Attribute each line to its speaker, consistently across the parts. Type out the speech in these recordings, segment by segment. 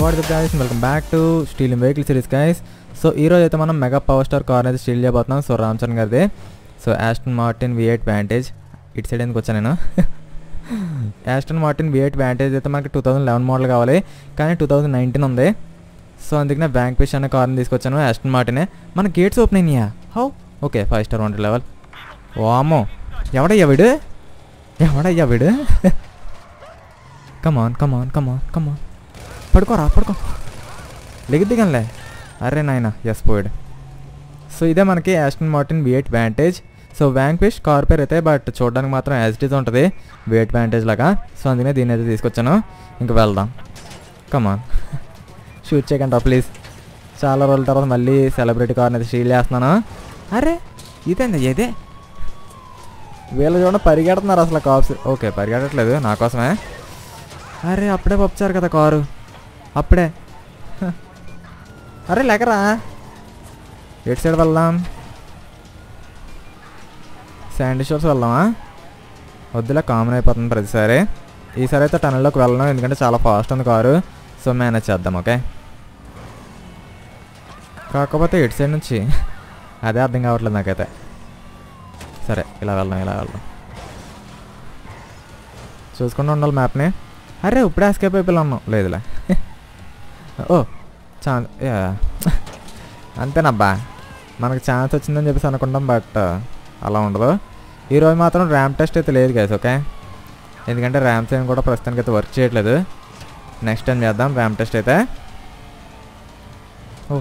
Speaker 1: What guys welcome back to steal vehicle series guys so ఈ రోజు అయితే మనం మెగా పవర్ స్టార్ కార్ అయితే స్టీల్ చేయబోతున్నాం సో రామ్ చరణ్ గారిది so Aston Martin V eight Vantage ఇటు సైడ్ ఎందుకు వచ్చాను నేను Aston Martin V eight Vantage అయితే మనకి టూ థౌసండ్ లెవెన్ మోడల్ కావాలి కానీ టూ థౌసండ్ నైన్టీన్ ఉంది సో అందుకనే బ్యాంక్ ఫిష్ అనే కార్ని తీసుకొచ్చాను యాస్టన్ మార్టినే మన గేట్స్ ఓపెన్ అయినాయా how okay five star one level వామో ఎవడయ్యా వీడు ఎవడయ్యా వీడు కమాన్ కమాన్ కమాన్ కమాన్ పడుకోరా పడుకో లెగిద్దిగంలే అరే నాయన ఎస్ పోయాడు సో ఇదే మనకి Aston Martin V eight Vantage so Vanquish car పేరు అయితే బట్ చూడడానికి మాత్రం యాజ్ ఇట్ ఈజ్ ఉంటుంది వి ఎయిట్ వ్యాంటేజ్ లాగా సో అందుకనే దీన్ని అయితే తీసుకొచ్చాను ఇంకా వెళ్దాం కమాన్ షూట్ చేయకండి ప్లీజ్ చాలా రోజుల తర్వాత మళ్ళీ సెలబ్రిటీ కార్ని అయితే స్టీల్ చేస్తున్నాను అరే ఇదేంది ఇదే వీళ్ళు చూడండి పరిగెడుతున్నారు అసలు కాప్స్ ఓకే పరిగెట్టట్లేదు నా కోసమే అరే అప్పుడే పంపించారు కదా కారు అప్పుడే హ. అరే లేకరా ఎటు సైడ్ వెళ్దాం శాండీ షోర్స్ వెళ్దామా వద్దులే కామన్ అయిపోతుంది ప్రతిసారి ఈసారి అయితే టనల్లోకి వెళ్ళను ఎందుకంటే చాలా ఫాస్ట్ ఉంది కారు సో మేనేజ్ చేద్దాం ఓకే కాకపోతే ఎటు సైడ్ నుంచి అదే అర్థం కావట్లేదు నాకైతే సరే ఇలా వెళ్దాం ఇలా వెళ్దాం చూసుకుంటూ ఉండాలి మ్యాప్ని అరే ఇప్పుడే ఎస్కేప్ అయిపోయి ఉన్నాం లేదులే ఓ ఛాన్స్ అంతేనబ్బా మనకు ఛాన్స్ వచ్చిందని చెప్పేసి అనుకుంటాం బట్ అలా ఉండదు ఈరోజు మాత్రం ర్యామ్ టెస్ట్ అయితే లేదు గైస్ ఓకే ఎందుకంటే ర్యామ్ సేమ్ కూడా ప్రస్తుతానికి అయితే వర్క్ చేయట్లేదు నెక్స్ట్ టైం చేద్దాం ర్యామ్ టెస్ట్ అయితే ఓ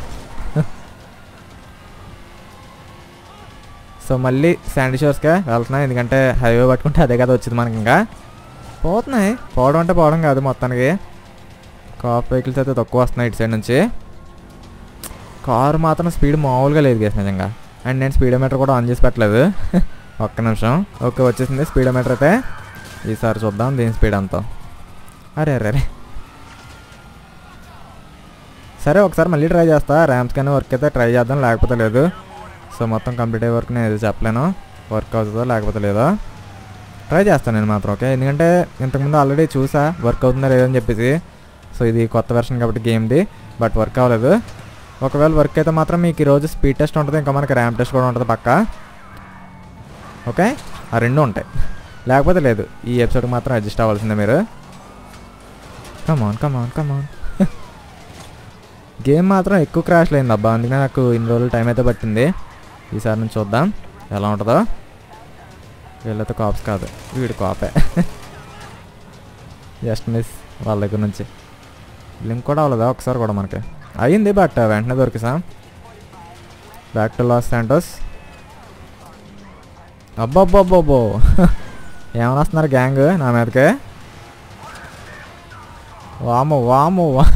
Speaker 1: సో మళ్ళీ శాండీ షోర్స్కే వెళ్తున్నాం ఎందుకంటే హైవే పట్టుకుంటే అదే కదా వచ్చింది మనకి ఇంకా పోతున్నాయి పోవడం అంటే పోవడం కాదు మొత్తానికి కాప్ వెహికల్స్ అయితే తక్కువ వస్తున్నాయి ఇటు సైడ్ నుంచి కారు మాత్రం స్పీడ్ మామూలుగా లేదు గేస్ నిజంగా అండ్ నేను స్పీడోమీటర్ కూడా ఆన్ చేసి పెట్టలేదు ఒక్క నిమిషం ఓకే వచ్చేసింది స్పీడోమీటర్ అయితే ఈసారి చూద్దాం దీని స్పీడ్ అంతా అరే అరే అరే సరే ఒకసారి మళ్ళీ ట్రై చేస్తా ర్యామ్స్ కానీ వర్క్ అయితే ట్రై చేద్దాం లేకపోతే లేదు సో మొత్తం కంప్లీట్ అయ్యే వరకు నేను ఏది చెప్పలేను వర్క్ అవుతుందో లేకపోతే లేదో ట్రై చేస్తాను నేను మాత్రం ఓకే ఎందుకంటే ఇంతకుముందు ఆల్రెడీ చూసా వర్క్ అవుతుందా లేదని చెప్పేసి సో ఇది కొత్త వెర్షన్ కాబట్టి గేమ్ది బట్ వర్క్ అవ్వలేదు ఒకవేళ వర్క్ అయితే మాత్రం మీకు ఈరోజు స్పీడ్ టెస్ట్ ఉంటుంది ఇంకా మనకి ర్యామ్ టెస్ట్ కూడా ఉంటుంది పక్క ఓకే ఆ రెండు ఉంటాయి లేకపోతే లేదు ఈ ఎపిసోడ్కి మాత్రం అడ్జస్ట్ అవ్వాల్సిందే మీరు కమాన్ కమాన్ కమాన్ గేమ్ మాత్రం ఎక్కువ క్రాష్ అయింది అబ్బా అందుకనే నాకు ఇన్ని రోజులు టైం అయితే పట్టింది ఈసారి నుంచి చూద్దాం ఎలా ఉంటుందో వీళ్ళతో కాప్స్ కాదు వీడు కాపే జస్ట్ మిస్ వాళ్ళ దగ్గర నుంచి లింక్ కూడా అవ్వలేదా ఒకసారి కూడా మనకి అయ్యింది బట్ వెంటనే దొరికిసా బ్యాక్ టు లాస్ శాంటోస్ అబ్బబ్బబ్బబ్బో ఏమని వస్తున్నారు గ్యాంగ్ నా మీదకి వాము వాము వా-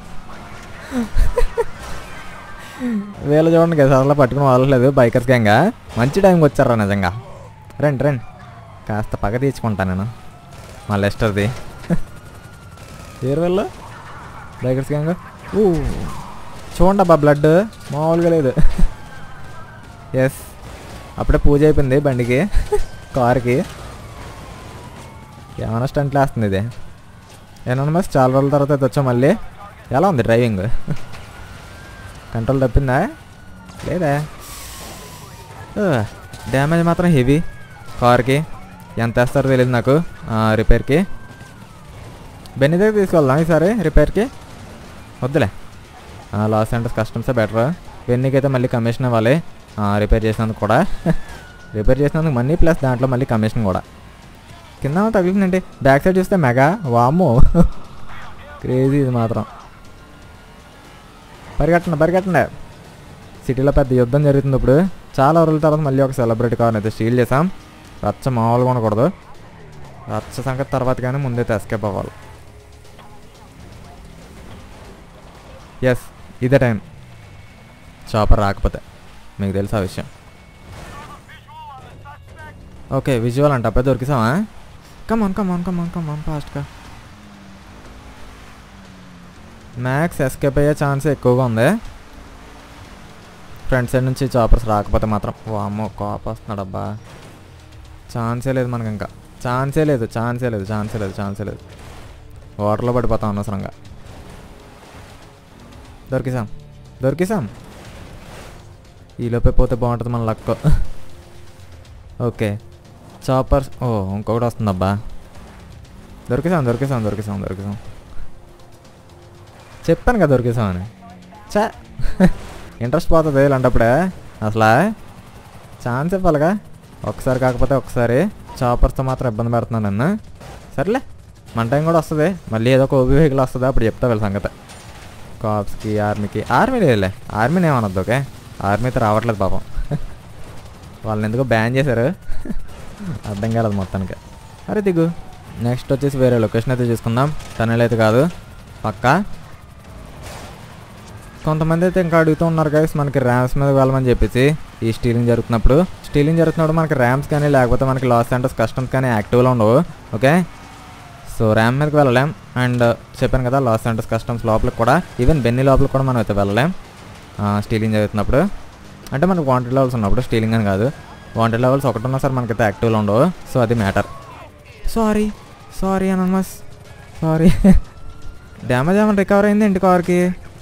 Speaker 1: వీళ్ళు చూడండి కదా అసలు పట్టుకుని వదలలేదు బైకర్స్ గ్యాంగ్ మంచి టైంకి వచ్చారా నిజంగా రండి రండి కాస్త పగ తీర్చుకుంటాను నేను మా లెస్టర్ది ఏరు వెళ్ళు బైకర్స్ గ్యాంగ్ ఊ చూడండి అబ్బా బ్లడ్ మామూలుగా లేదు ఎస్ అప్పుడే పూజ అయిపోయింది బండికి కార్కి ఏమైనా స్టంట్లు వేస్తుంది ఇది ఏమన్నా మస్ చాలా రోజుల తర్వాత అయితే వచ్చాం మళ్ళీ ఎలా ఉంది డ్రైవింగ్ కంట్రోల్ తప్పిందా లేదా డ్యామేజ్ మాత్రం హెవీ కార్కి ఎంత వేస్తారో తెలియదు నాకు రిపేర్కి బెన్ని దగ్గర తీసుకెళ్దాం ఈసారి రిపేర్కి వద్దులే లాస్ సెంటర్స్ కస్టమ్సే బెటర్ బెన్నీకి అయితే మళ్ళీ కమిషన్ ఇవ్వాలి రిపేర్ చేసినందుకు కూడా రిపేర్ చేసినందుకు మనీ ప్లస్ దాంట్లో మళ్ళీ కమిషన్ కూడా కింద తగిలిందండి బ్యాక్ సైడ్ చూస్తే మెగా వాము క్రేజీ ఇది మాత్రం పరిగెట్టండి పరిగెట్టండి సిటీలో పెద్ద యుద్ధం జరుగుతుంది ఇప్పుడు చాలా రోజుల తర్వాత మళ్ళీ ఒక సెలబ్రిటీ కార్ని అయితే స్టీల్ చేసాం రచ్చ మామూలుగా ఉండకూడదు రచ్చ సంగతి తర్వాత కానీ ముందైతే ఎస్కేప్ అవ్వాలి ఎస్ ఇదే టైం చాపర్ రాకపోతే మీకు తెలుసు ఆ విషయం ఓకే విజువల్ అంట అబ్బాయి దొరికిసావా కమాన్ కమాన్ కమాన్ కమాన్ ఫాస్ట్గా మ్యాక్స్ ఎస్కేప్ అయ్యే ఛాన్స్ ఎక్కువగా ఉంది ఫ్రంట్ సైడ్ నుంచి చాపర్స్ రాకపోతే మాత్రం వామ్మో కాప్ వస్తున్నాడు అబ్బా ఛాన్సే లేదు మనకి ఇంకా ఛాన్సే లేదు ఛాన్సే లేదు ఛాన్సే లేదు ఛాన్సే లేదు వాటర్లో పడిపోతాం అనవసరంగా దొరికేసాం దొరికేసాం ఈలోపే పోతే బాగుంటుంది మన లక్ ఓకే చాపర్స్ ఓ ఇంకొకటి వస్తుందబ్బా దొరికేసాం దొరికేసాం దొరికేసాం దొరికేసాం చెప్పాను కదా దొరికేసామని చా ఇంట్రెస్ట్ పోతుంది ఇలాంటప్పుడే అసలా ఛాన్స్ ఇవ్వాలిగా ఒకసారి కాకపోతే ఒకసారి చాపర్స్తో మాత్రం ఇబ్బంది పెడుతున్నాను నన్ను సర్లే మన టైం కూడా వస్తుంది మళ్ళీ ఏదో ఒక ఓబీ వెహికల్ వస్తుంది అప్పుడు చెప్తా వీళ్ళ సంగతి కాప్స్కి ఆర్మీకి ఆర్మీ లేదులే ఆర్మీని ఏమనొద్దు ఓకే ఆర్మీ అయితే రావట్లేదు పాపం వాళ్ళని ఎందుకో బ్యాన్ చేశారు అర్థం కాలేదు మొత్తానికి అరే దిగు నెక్స్ట్ వచ్చేసి వేరే లొకేషన్ అయితే చూసుకుందాం టనల్ అయితే కాదు పక్కా కొంతమంది అయితే ఇంకా అడుగుతూ ఉన్నారు గైస్ మనకి ర్యామ్స్ మీద వెళ్ళమని చెప్పేసి ఈ స్టీలింగ్ జరుగుతున్నప్పుడు స్టీలింగ్ జరుగుతున్నప్పుడు మనకి ర్యామ్స్ కానీ లేకపోతే మనకి లాస్ సెంటర్స్ కస్టమ్స్ కానీ యాక్టివ్లో ఉండవు ఓకే సో ర్యామ్ మీదకి వెళ్ళలేం అండ్ చెప్పాను కదా లాస్ సెంటర్స్ కస్టమ్స్ లోపలికి కూడా ఈవెన్ బెన్నీ లోపలికి కూడా మనం అయితే వెళ్ళలేం స్టీలింగ్ జరుగుతున్నప్పుడు అంటే మనకు వాంటెడ్ లెవెల్స్ ఉన్నప్పుడు స్టీలింగ్ అని కాదు వాంటెడ్ లెవెల్స్ ఒకటి ఉన్నా సార్ మనకైతే యాక్టివ్లో ఉండవు సో అది మ్యాటర్ సారీ సారీ అనమస్ సారీ డ్యామేజ్ ఏమైనా రికవర్ అయింది ఇంటి కార్కి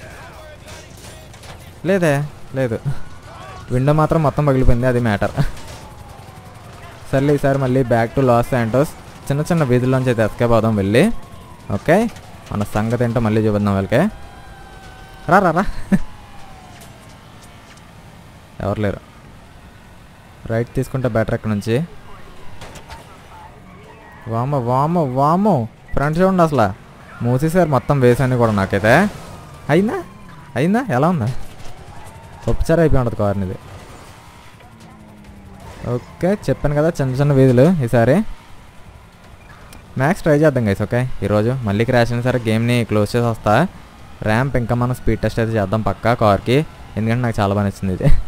Speaker 1: లేదే లేదు విండో మాత్రం మొత్తం పగిలిపోయింది అది మ్యాటర్ సర్లే ఈసారి మళ్ళీ బ్యాక్ టు లాస్ శాంటోస్ చిన్న చిన్న వీధుల్లోంచి అయితే ఎస్కేప్ అవుదాం వెళ్ళి ఓకే మన సంగతి ఏంటో మళ్ళీ చూపిద్దాం వాళ్ళకి రా రా రా ఎవరు లేరు రైట్ తీసుకుంటే బెటర్ ఇక్కడ నుంచి వామో వామో వామో ఫ్రంట్ చూడండి అసలు మూసేసారు మొత్తం వేసాన్ని కూడా నాకైతే అయిందా అయిందా ఎలా ఉందా ఉపచారం అయిపోయి ఉండదు కార్ని ఇది ఓకే చెప్పాను కదా చిన్న చిన్న వీధులు ఈసారి మ్యాక్స్ ట్రై చేద్దాం గైస్ ఓకే ఈరోజు మళ్ళీ క్రాష్ అయిన సరే గేమ్ని క్లోజ్ చేసి వస్తా ర్యాంప్ ఇంకా మనం స్పీడ్ టెస్ట్ అయితే చేద్దాం పక్కా కార్కి ఎందుకంటే నాకు చాలా బాగా నచ్చింది ఇది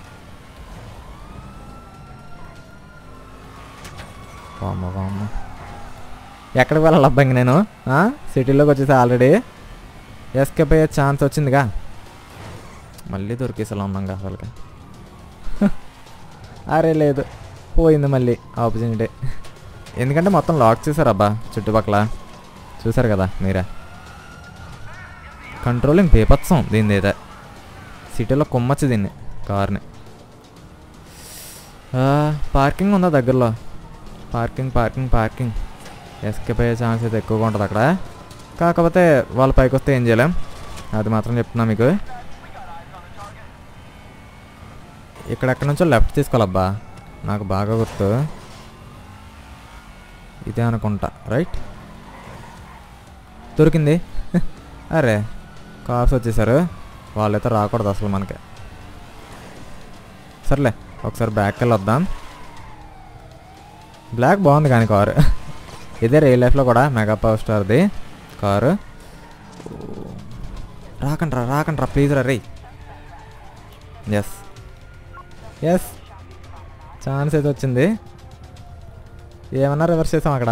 Speaker 1: వామ్మ వామ్మ ఎక్కడికి వెళ్ళాలి అబ్బా ఇంక నేను ఆ? సిటీలోకి వచ్చేసి ఆల్రెడీ ఎస్కేప్ అయ్యే ఛాన్స్ వచ్చిందిగా మళ్ళీ దొరికేసేలా ఉన్నాం కదా అసలుకి అరే లేదు పోయింది మళ్ళీ ఆపర్చునిటీ ఎందుకంటే మొత్తం లాక్ చేశారు అబ్బా చుట్టుపక్కల చూసారు కదా మీరే కంట్రోలింగ్ పేపత్సం దీని అయితే సిటీలో కొమ్మచ్చు దీన్ని కార్ని పార్కింగ్ ఉందా దగ్గరలో పార్కింగ్ పార్కింగ్ పార్కింగ్ ఎస్కేప్ అయ్యే ఛాన్స్ అయితే ఎక్కువగా ఉంటుంది అక్కడ కాకపోతే వాళ్ళ పైకి వస్తే ఏం చేయలేం అది మాత్రం చెప్తున్నా మీకు ఇక్కడ ఎక్కడి నుంచో లెఫ్ట్ తీసుకోవాలబ్బా నాకు బాగా గుర్తు ఇదే అనుకుంటా రైట్ దొరికింది అరే కాఫ్ వచ్చేసారు వాళ్ళైతే రాకూడదు అసలు మనకి సర్లే ఒకసారి బ్యాక్ వెళ్ళి వద్దాం బ్లాక్ బాగుంది కానీ కారు ఇదే రియల్ లైఫ్లో కూడా మెగా పవర్ స్టార్ది కారు రాకండ్రా రాకండ్రా ప్లీజ్ రా రే ఎస్ ఎస్ ఛాన్స్ అయితే వచ్చింది ఏమన్నా రివర్స్ చేసాం అక్కడ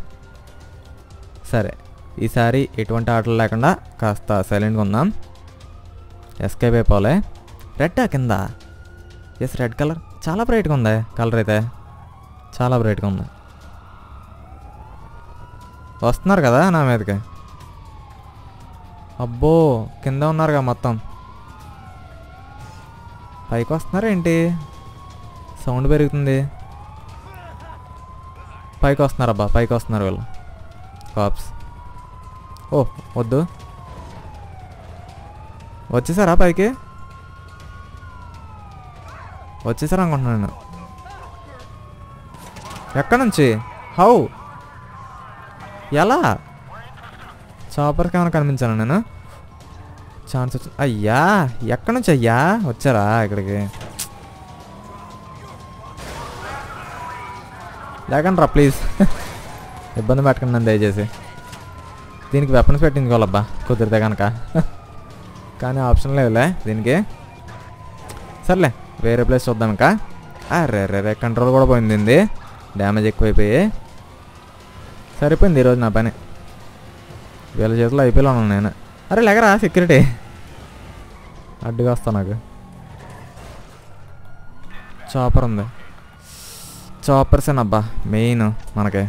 Speaker 1: సరే ఈసారి ఎటువంటి ఆటలు లేకుండా కాస్త సైలెంట్గా ఉందాం ఎస్కేప్ అయిపోలే రెడ్ కింద ఎస్ రెడ్ కలర్ చాలా బ్రైట్గా ఉంది కలర్ అయితే చాలా బ్రైట్గా ఉంది వస్తున్నారు కదా నా మీదకి అబ్బో కింద ఉన్నారుగా మొత్తం పైకి వస్తున్నారా ఏంటి సౌండ్ పెరుగుతుంది పైకి వస్తున్నారు అబ్బా పైకి వస్తున్నారు వీళ్ళు కాప్స్ ఓ వద్దు వచ్చేసారా పైకి వచ్చేసారా అనుకుంటున్నాను నేను ఎక్కడి నుంచి హౌ ఎలా చాపర్కి ఏమైనా కనిపించాను నేను ఛాన్స్ వచ్చి అయ్యా ఎక్కడి నుంచి అయ్యా వచ్చారా ఇక్కడికి లేకండి రా ప్లీజ్ ఇబ్బంది పెట్టకండి నన్ను దయచేసి దీనికి వెపన్స్ పెట్టించుకోవాలబ్బా కుదిరితే కనుక కానీ ఆప్షన్ లేదులే దీనికి సర్లే వేరే ప్లేస్ చూద్దాం ఇంకా అరే రే రే కంట్రోల్ కూడా పోయింది దీనిది. డ్యామేజ్ ఎక్కువైపోయి సరిపోయింది ఈరోజు నా పని వీళ్ళ చేతిలో అయిపోయిలో ఉన్నాను నేను అరే లేకరా సెక్యూరిటీ అడ్డుగా వస్తా నాకు చాపర్ ఉంది చాపర్సేనబ్బా మెయిన్ మనకి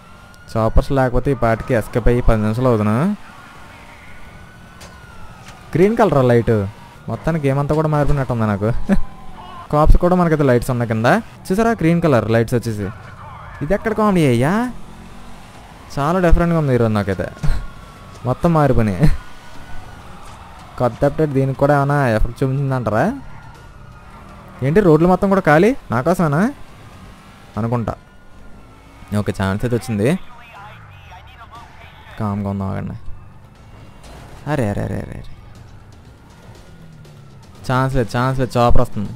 Speaker 1: చాపర్స్ లేకపోతే ఈ పాటికి ఎస్కేప్ అయ్యి పది నిమిషాలు అవుతున్నా గ్రీన్ కలర్ లైట్ మొత్తానికి గేమ్ అంతా కూడా మారిపోయినట్టుంది నాకు కాప్స్ కూడా మనకైతే లైట్స్ ఉన్నాయి కింద చూసారా గ్రీన్ కలర్ లైట్స్ వచ్చేసి ఇది ఎక్కడ కామెడీ అయ్యా చాలా డిఫరెంట్గా ఉంది ఈరోజు నాకైతే మొత్తం మారిపోయినాయి కొత్త అప్డేట్ దీనికి కూడా ఏమైనా ఎఫెక్ట్ చూపించిందంటారా ఏంటి రోడ్లు మొత్తం కూడా ఖాళీ నా కోసమేనా అనుకుంటా ఓకే ఛాన్స్ అయితే వచ్చింది కామ్గా ఉందాం ఆగండి అరే అరే అరే అరే అరే ఛాన్స్ లేదు ఛాన్స్ లేదు చాపర్ వస్తుంది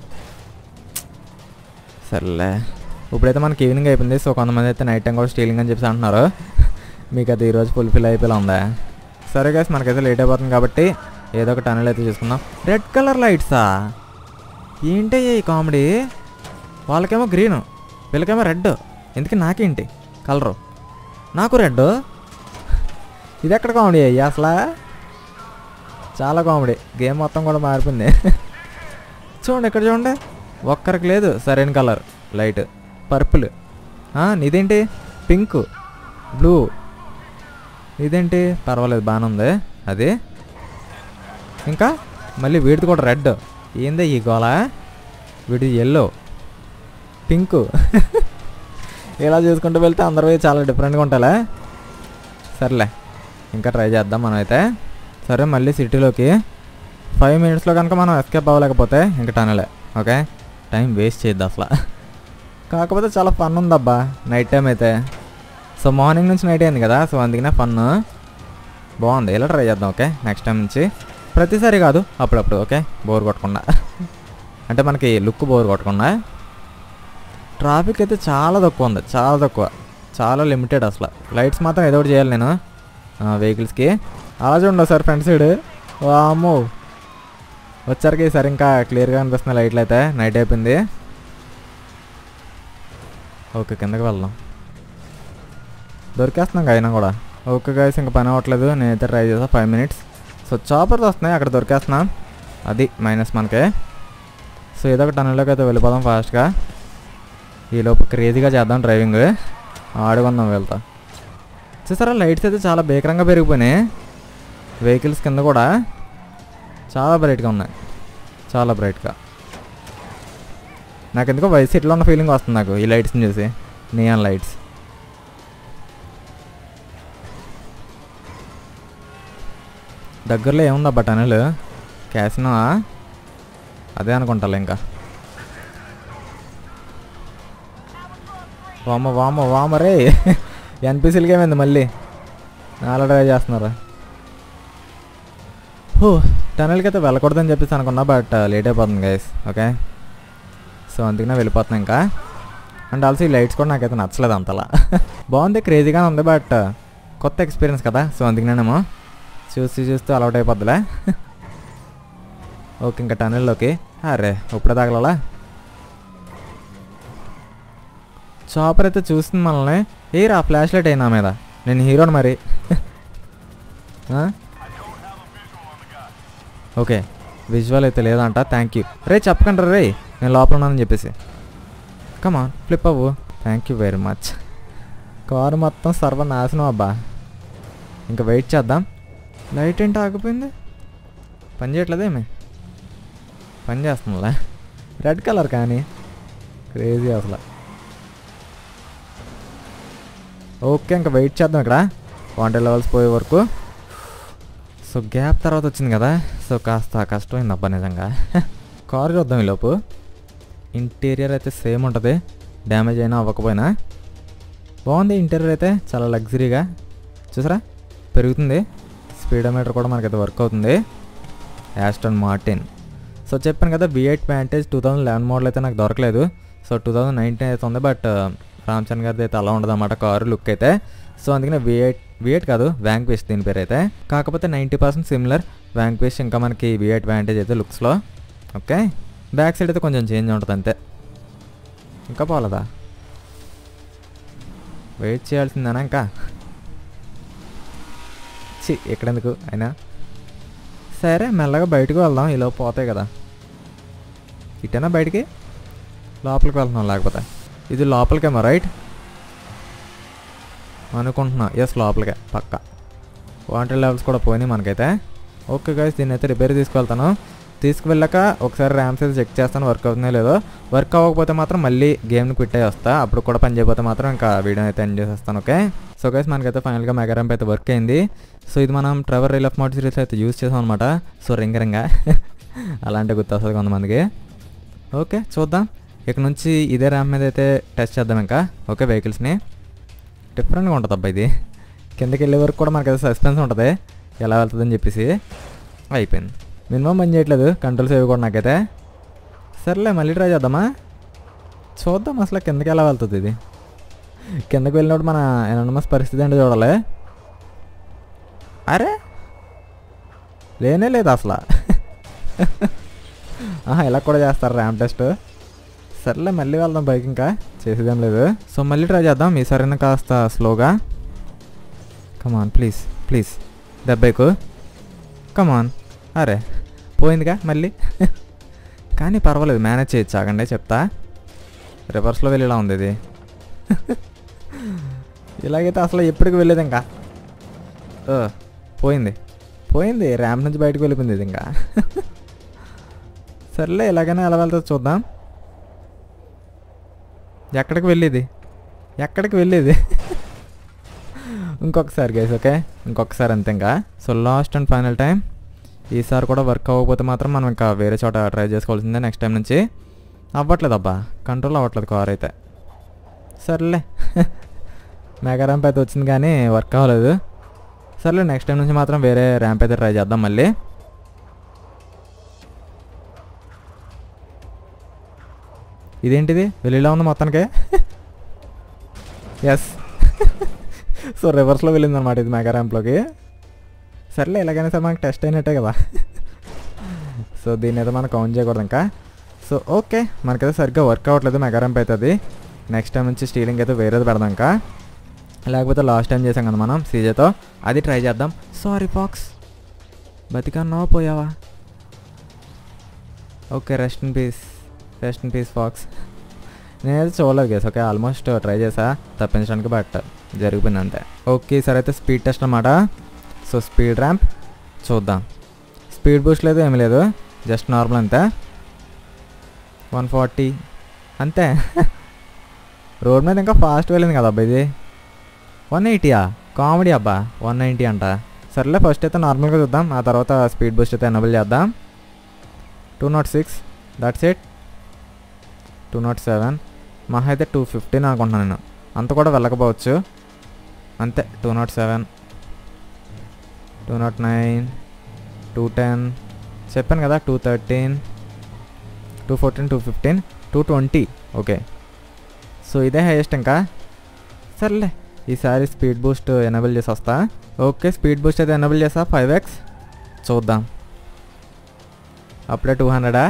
Speaker 1: సర్లే ఇప్పుడైతే మనకి ఈవినింగ్ అయిపోయింది సో కొంతమంది అయితే నైట్ టైం కూడా స్టీలింగ్ అని చెప్పి అంటున్నారు మీకు అది ఈరోజు ఫుల్ఫిల్ అయిపోయి ఉందా సరే గైస్ మనకైతే లేట్ అయిపోతుంది కాబట్టి ఏదో ఒక టనల్ అయితే చూసుకుందాం రెడ్ కలర్ లైట్సా ఏంటయ్యా ఈ కామెడీ వాళ్ళకేమో గ్రీన్ వీళ్ళకేమో రెడ్ ఎందుకు నాకేంటి కలరు నాకు రెడ్ ఇది ఎక్కడ కామెడీ అయ్యా అసలు చాలా కామెడీ గేమ్ మొత్తం కూడా మారిపోయింది చూడండి ఇక్కడ చూడండి ఒక్కరికి లేదు సరైన కలర్ లైట్ పర్పుల్ నీదేంటి పింక్ బ్లూ ఇదేంటి పర్వాలేదు బాగానే ఉంది అది ఇంకా మళ్ళీ వీడిది కూడా రెడ్ ఏందే ఈ గోళ వీడిది ఎల్లో పింక్ ఇలా చూసుకుంటూ వెళ్తే అందరూ చాలా డిఫరెంట్గా ఉంటాలే సర్లే ఇంకా ట్రై చేద్దాం మనం అయితే సరే మళ్ళీ సిటీలోకి ఫైవ్ మినిట్స్లో కనుక మనం ఎస్కేప్ అవ్వలేకపోతే ఇంకా టనలే ఓకే టైం వేస్ట్ చేయొద్దు అసలు కాకపోతే చాలా ఫన్ ఉందబ్బా నైట్ టైం అయితే సో మార్నింగ్ నుంచి నైట్ అయింది కదా సో అందుకనే ఫన్ బాగుంది ఇలా ట్రై చేద్దాం ఓకే నెక్స్ట్ టైం నుంచి ప్రతిసారి కాదు అప్పుడప్పుడు ఓకే బోర్ కొట్టకుండా అంటే మనకి లుక్ బోర్ కొట్టకుండా ట్రాఫిక్ అయితే చాలా తక్కువ ఉంది చాలా తక్కువ చాలా లిమిటెడ్ అసలు లైట్స్ మాత్రం ఏదో ఒకటి చేయాలి నేను వెహికల్స్కి అలా చూడండి సార్ ఫ్రంట్ సైడ్ వామ్మో వచ్చరికి సార్ ఇంకా క్లియర్గా అనిపిస్తున్నాయి లైట్లు అయితే నైట్ అయిపోయింది ఓకే కిందకి వెళ్దాం దొరికేస్తున్నాం ఇంకా అయినా కూడా ఓకే గైస్ ఇంకా పని అవ్వట్లేదు నేనైతే ట్రై చేస్తాను ఫైవ్ మినిట్స్ సో చాపర్స్ వస్తున్నాయి అక్కడ దొరికేస్తున్నాం అది మైనస్ మనకే సో ఏదో ఒక టన్నులోకి అయితే వెళ్ళిపోదాం ఫాస్ట్గా ఈలోపు క్రేజీగా చేద్దాం డ్రైవింగ్ ఆడుకుందాం వెళ్తా చూసారా లైట్స్ అయితే చాలా భీకరంగా పెరిగిపోయినాయి వెహికల్స్ కింద కూడా చాలా బ్రైట్గా ఉన్నాయి చాలా బ్రైట్గా నాకు ఎందుకో వైస్ సిటీలో ఉన్న ఫీలింగ్ వస్తుంది నాకు ఈ లైట్స్ని చూసి నియాన్ లైట్స్ దగ్గరలో ఏముందబ్బా టనల్ క్యాసినో అదే అనుకుంటాలే ఇంకా వామ వామ వామ రే ఎన్పిసిలకి ఏమైంది మళ్ళీ నాలా డ్రైవ్ చేస్తున్నారా హో టనల్కి అయితే వెళ్ళకూడదని చెప్పేసి అనుకున్నా బట్ లేట్ అయిపోతుంది గైస్ ఓకే సో అందుకనే వెళ్ళిపోతున్నా ఇంకా అండ్ ఆల్సో ఈ లైట్స్ కూడా నాకైతే నచ్చలేదు అంతలా బాగుంది క్రేజీగానే ఉంది బట్ కొత్త ఎక్స్పీరియన్స్ కదా సో అందుకనేమో చూసి చూస్తూ అలవాట్ అయిపోద్దిలే ఓకే ఇంకా టనల్లోకి అరే ఇప్పుడే తగలలా చాపర్ అయితే చూస్తుంది మనల్ని ఏ రా ఫ్లాష్ లైట్ అయినా మీద నేను హీరోని మరి ఆ? ఓకే విజువల్ అయితే లేదంట థ్యాంక్ యూ రే చెప్పకండి రే నేను లోపల ఉన్నానని చెప్పేసి కమా ఫ్లిప్ అవ్వు thank you very much car మొత్తం సర్వనాశనం అబ్బా ఇంకా వెయిట్ చేద్దాం లైట్ ఏంటి ఆగిపోయింది పని చేయట్లేదేమి పని చేస్తుందిలే రెడ్ కలర్ కానీ క్రేజీ అసలు ఓకే ఇంకా వెయిట్ చేద్దాం ఇక్కడ వాంటెడ్ లెవెల్స్ పోయే వరకు సో గ్యాప్ తర్వాత వచ్చింది కదా సో కాస్త కష్టమైంది అబ్బా నిజంగా కారు చూద్దాం ఈలోపు ఇంటీరియర్ అయితే సేమ్ ఉంటుంది డ్యామేజ్ అయినా అవ్వకపోయినా బాగుంది ఇంటీరియర్ అయితే చాలా లగ్జరీగా చూసారా పెరుగుతుంది స్పీడోమీటర్ కూడా మనకైతే వర్క్ అవుతుంది యాస్టన్ మార్టిన్ సో చెప్పాను కదా V eight Vantage two thousand eleven model అయితే నాకు దొరకలేదు సో టూ థౌజండ్ నైన్టీన్ అయితే ఉంది బట్ రామ్ చరణ్ గారిది అయితే అలా ఉండదు అన్నమాట కారు లుక్ అయితే సో అందుకనే వి ఎయిట్ వి ఎయిట్ కాదు వ్యాంక్విష్ దీని పేరు అయితే కాకపోతే నైంటీ పర్సెంట్ సిమిలర్ వ్యాంక్విష్ ఇంకా మనకి వి ఎయిట్ వ్యాంటేజ్ అయితే లుక్స్లో ఓకే బ్యాక్ సైడ్ అయితే కొంచెం చేంజ్ ఉంటుంది అంతే ఇంకా పోలేదా వెయిట్ చేయాల్సిందేనా ఇంకా చి ఎక్కడెందుకు అయినా సరే మెల్లగా బయటకు వెళ్దాం ఈలో పోతాయి కదా ఇటేనా బయటికి లోపలికి వెళ్తున్నాం లేకపోతే ఇది లోపలికేమో రైట్ అనుకుంటున్నా ఎస్ లోపలికే పక్క వాటర్ లెవెల్స్ కూడా పోయినాయి మనకైతే ఓకే గైస్ దీన్ని అయితే రిపేర్ తీసుకువెళ్తాను తీసుకువెళ్ళాక ఒకసారి ర్యామ్స్ అయితే చెక్ చేస్తాను వర్క్ అవుతుందో లేదో వర్క్ అవ్వకపోతే మాత్రం మళ్ళీ గేమ్ని క్విట్ అయ్యి వస్తా అప్పుడు కూడా పని చేయకపోతే మాత్రం ఇంకా వీడియో అయితే ఎండ్ చేసేస్తాను ఓకే సో గైస్ మనకైతే ఫైనల్గా మెగా ర్యాంప్ అయితే వర్క్ అయింది సో ఇది మనం Trevor rail off mode series అయితే యూస్ చేసాం అనమాట సో రింగ రింగా అలాంటి గుర్తు వస్తుంది కొంతమందికి ఓకే చూద్దాం ఇక్కడ నుంచి ఇదే ర్యాంప్ మీద అయితే టెస్ట్ చేద్దాం ఇంకా ఓకే వెహికల్స్ని డిఫరెంట్గా ఉంటుంది అబ్బా ఇది కిందకి వెళ్ళే వరకు కూడా మనకైతే సస్పెన్స్ ఉంటుంది ఎలా వెళ్తుందని చెప్పేసి అయిపోయింది మినిమం పని చేయట్లేదు కంట్రోల్స్ ఏవి కూడా నాకైతే సర్లే మళ్ళీ ట్రై చేద్దామా చూద్దాం అసలు కిందకి ఎలా వెళ్తుంది ఇది కిందకి వెళ్ళినప్పుడు మన ఎనానమస్ పరిస్థితి అంటే చూడాలి అరే లేనే లేదు అసలు ఆహా ఇలా కూడా చేస్తారు ర్యాంప్ టెస్ట్ సర్లే మళ్ళీ వెళ్దాం బైక్ ఇంకా చేసేదేం లేదు సో మళ్ళీ ట్రై చేద్దాం ఈసారైనా కాస్త స్లోగా కమాన్ ప్లీజ్ ప్లీజ్ దెబ్బకు కమాన్ అరే పోయిందిగా మళ్ళీ కానీ పర్వాలేదు మేనేజ్ చేయొచ్చు ఆగండి చెప్తా రివర్స్లో వెళ్ళేలా ఉంది ఇది ఇలాగైతే అసలు ఎప్పటికి వెళ్ళేది ఇంకా ఓ, పోయింది పోయింది ర్యాంప్ నుంచి బయటకు వెళ్ళిపోయింది ఇది ఇంకా సర్లే ఎలాగైనా ఎలా వెళ్తుందో చూద్దాం ఎక్కడికి వెళ్ళేది ఎక్కడికి వెళ్ళేది ఇంకొకసారి గైస్ ఓకే ఇంకొకసారి అంతే ఇంకా so last and final time ఈసారి కూడా వర్క్ అవ్వకపోతే మాత్రం మనం ఇంకా వేరే చోట ట్రై చేసుకోవాల్సిందే నెక్స్ట్ టైం నుంచి అవ్వట్లేదు అబ్బా కంట్రోల్ అవ్వట్లేదు కార్ అయితే సర్లే మెగా ర్యాంప్ అయితే వచ్చింది కానీ వర్క్ అవ్వలేదు సర్లే నెక్స్ట్ టైం నుంచి మాత్రం వేరే ర్యాంప్ అయితే ట్రై చేద్దాం మళ్ళీ ఇదేంటిది వెళ్ళిలా ఉంది మొత్తానికే ఎస్ సో రివర్స్లో వెళ్ళిందనమాట ఇది మెగా ర్యాంప్లోకి సర్లే ఎలాగైనా సరే మనకి టెస్ట్ అయినట్టే కదా సో దీన్ని అయితే మనం కౌంట్ చేయకూడదు ఇంకా సో ఓకే మనకైతే సరిగ్గా వర్క్ అవ్వట్లేదు మెగా ర్యాంప్ అవుతుంది నెక్స్ట్ టైం నుంచి స్టీలింగ్ అయితే వేరేది పెడదాం ఇంకా లేకపోతే లాస్ట్ టైం చేసాం కదా మనం సీజేతో అది ట్రై చేద్దాం సారీ ఫాక్స్ బతికన్నావా పోయావా okay rest in peace rest in peace Fox నేనైతే చూడలేదు గేస్ ఓకే ఆల్మోస్ట్ ట్రై చేసా తప్పించడానికి బట్ జరిగిపోయింది అంతే ఓకే సరే అయితే స్పీడ్ టెస్ట్ అనమాట సో స్పీడ్ ర్యాంప్ చూద్దాం స్పీడ్ బూస్ట్ లేదు ఏమీ లేదు జస్ట్ నార్మల్ అంతే వన్ ఫార్టీ అంతే రోడ్ మీద ఇంకా ఫాస్ట్ వెళ్ళింది కదా అబ్బా ఇది వన్ ఎయిటీయా కామెడీ అబ్బా వన్ నైంటీ అంట సర్లే ఫస్ట్ అయితే నార్మల్గా చూద్దాం ఆ తర్వాత స్పీడ్ బూస్ట్ అయితే ఎనబుల్ చేద్దాం two not six that's it two not seven మహా అయితే టూ ఫిఫ్టీన్ అనుకుంటున్నాను నేను అంత కూడా వెళ్ళకపోవచ్చు అంతే two not seven two not nine two ten చెప్పాను కదా two thirteen two fourteen two fifteen two twenty okay so ఇదే హైయెస్ట్ ఇంకా సర్లే ఈసారి స్పీడ్ బూస్ట్ ఎనబుల్ చేసి వస్తా ఓకే స్పీడ్ బూస్ట్ అయితే ఎనబుల్ చేసా ఫైవ్ ఎక్స్ చూద్దాం అప్పుడే టూ హండ్రెడా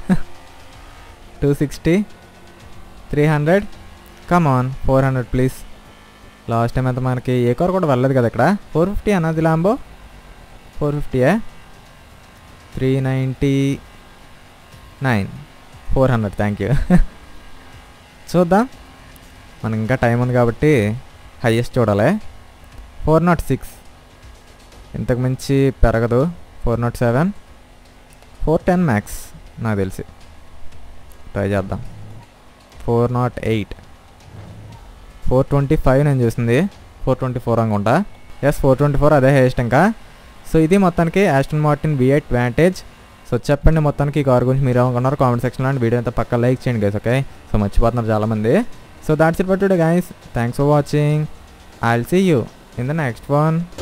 Speaker 1: two sixty three hundred come on four hundred please last time అయితే మనకి ఏ కార్ కూడా వెళ్ళలేదు కదా ఇక్కడ ఫోర్ ఫిఫ్టీ అన్నది Lambo four ఫిఫ్టీయే three ninety nine four hundred thank you చూద్దాం మనకి ఇంకా టైం ఉంది కాబట్టి హయ్యెస్ట్ చూడాలి ఫోర్ నాట్ సిక్స్ ఇంతకు మించి పెరగదు four not seven four ten max నాకు తెలిసి ట్రై చేద్దాం four not eight four twenty five నేను చూసింది ఫోర్ ట్వంటీ ఫోర్ అనుకుంటా ఎస్ ఫోర్ ట్వంటీ ఫోర్ అదే హైయెస్ట్ ఇంకా సో ఇది మొత్తానికి Aston Martin V eight Vantage so చెప్పండి మొత్తానికి ఈ కార్ గురించి మీరు ఏమనుకున్నారు కామెంట్ సెక్షన్లో అండ్ వీడియో అంతా పక్క లైక్ చేయండి గైస్ ఓకే సో మర్చిపోతున్నారు చాలామంది so that's it for today guys thanks for watching I will see you in the next one